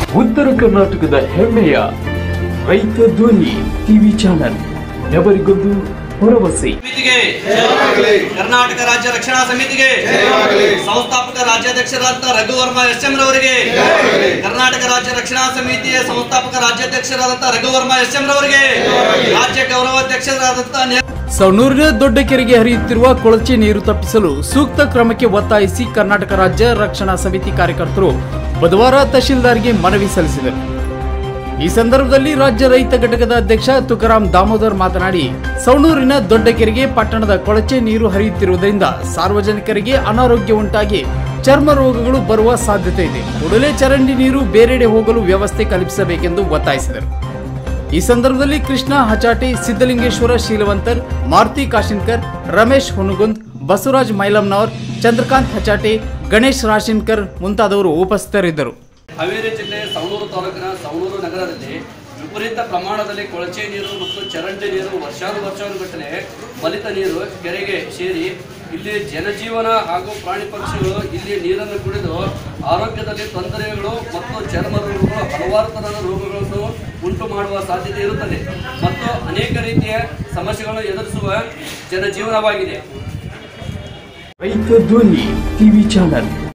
ಉತ್ತರ ಕರ್ನಾಟಕದ ಹೆಮ್ಮೆಯ ರೈತ ಧ್ವನಿ ಟಿವಿ ಚಾನಲ್ ಎವರಿಗೊಂದು ಭರವಸೆ ಸಮಿತಿಗೆ ಕರ್ನಾಟಕ ರಾಜ್ಯ ರಕ್ಷಣಾ ಸಮಿತಿಗೆ ಸಂಸ್ಥಾಪಕ ರಾಜ್ಯಾಧ್ಯಕ್ಷರಾದ ರಘುವರ್ಮ ಎಸ್ ಎಂ ರವರಿಗೆ ಕರ್ನಾಟಕ ರಾಜ್ಯ ರಕ್ಷಣಾ ಸಮಿತಿಯ ಸಂಸ್ಥಾಪಕ ರಾಜ್ಯಾಧ್ಯಕ್ಷರಾದಂತಹ ರಘುವರ್ಮ ಎಸ್ ಎಂ ರವರಿಗೆ ರಾಜ್ಯ ಗೌರವಾಧ್ಯಕ್ಷರಾದಂತಹ ನೆ- ಸವಣೂರಿನ ದೊಡ್ಡ ಕೆರೆಗೆ ಹರಿಯುತ್ತಿರುವ ಕೊಳಚೆ ನೀರು ತಪ್ಪಿಸಲು ಸೂಕ್ತ ಕ್ರಮಕ್ಕೆ ಒತ್ತಾಯಿಸಿ ಕರ್ನಾಟಕ ರಾಜ್ಯ ರಕ್ಷಣಾ ಸಮಿತಿ ಕಾರ್ಯಕರ್ತರು ಬುಧವಾರ ತಹಶೀಲ್ದಾರ್ಗೆ ಮನವಿ ಸಲ್ಲಿಸಿದರು ಈ ಸಂದರ್ಭದಲ್ಲಿ ರಾಜ್ಯ ರೈತ ಘಟಕದ ಅಧ್ಯಕ್ಷ ತುಕಾರಾಂ ದಾಮೋದರ್ ಮಾತನಾಡಿ ಸವಣೂರಿನ ದೊಡ್ಡ ಕೆರೆಗೆ ಪಟ್ಟಣದ ಕೊಳಚೆ ನೀರು ಹರಿಯುತ್ತಿರುವುದರಿಂದ ಸಾರ್ವಜನಿಕರಿಗೆ ಅನಾರೋಗ್ಯ ಉಂಟಾಗಿ ಚರ್ಮ ರೋಗಗಳು ಬರುವ ಸಾಧ್ಯತೆ ಇದೆ ಕೂಡಲೇ ಚರಂಡಿ ನೀರು ಬೇರೆಡೆ ಹೋಗಲು ವ್ಯವಸ್ಥೆ ಕಲ್ಪಿಸಬೇಕೆಂದು ಒತ್ತಾಯಿಸಿದರು ಈ ಸಂದರ್ಭದಲ್ಲಿ ಕೃಷ್ಣ ಹಚಾಟಿ ಸಿದ್ದಲಿಂಗೇಶ್ವರ ಶೀಲವಂತರ್ ಮಾರುತಿ ಕಾಶಿನ್ಕರ್ ರಮೇಶ್ ಹುನುಗುಂದ್ ಬಸವರಾಜ್ ಮೈಲಂನವರ್ ಚಂದ್ರಕಾಂತ್ ಹಚಾಟಿ ಗಣೇಶ್ ರಾಶಿನ್ಕರ್ ಮುಂತಾದವರು ಉಪಸ್ಥಿತರಿದ್ದರು ಹಾವೇರಿ ಜಿಲ್ಲೆ ಸವಣೂರು ತಾಲೂಕಿನ ಸವಣೂರು ನಗರದಲ್ಲಿ ವಿಪರೀತ ಪ್ರಮಾಣದಲ್ಲಿ ಕೊಳಚೆ ನೀರು ಮತ್ತು ಚರಂಡಿ ನೀರು ವರ್ಷಾನುಗಟ್ಟಲೆ ಬಲಿತ ನೀರು ಕೆರೆಗೆ ಸೇರಿ ಇಲ್ಲಿ ಜನಜೀವನ ಹಾಗೂ ಪ್ರಾಣಿ ಪಕ್ಷಿಗಳು ಇಲ್ಲಿ ನೀರನ್ನು ಕುಡಿದು ಆರೋಗ್ಯದಲ್ಲಿ ತೊಂದರೆಗಳು ಮತ್ತು ಚರ್ಮ ರೋಗಗಳು ಹಲವಾರು ಥರದ ರೋಗಗಳನ್ನು ಉಂಟು ಮಾಡುವ ಸಾಧ್ಯತೆ ಇರುತ್ತದೆ ಮತ್ತು ಅನೇಕ ರೀತಿಯ ಸಮಸ್ಯೆಗಳನ್ನು ಎದುರಿಸುವ ಜನಜೀವನವಾಗಿದೆ ರೈತ ಧ್ವನಿ ಟಿವಿ ಚಾನಲ್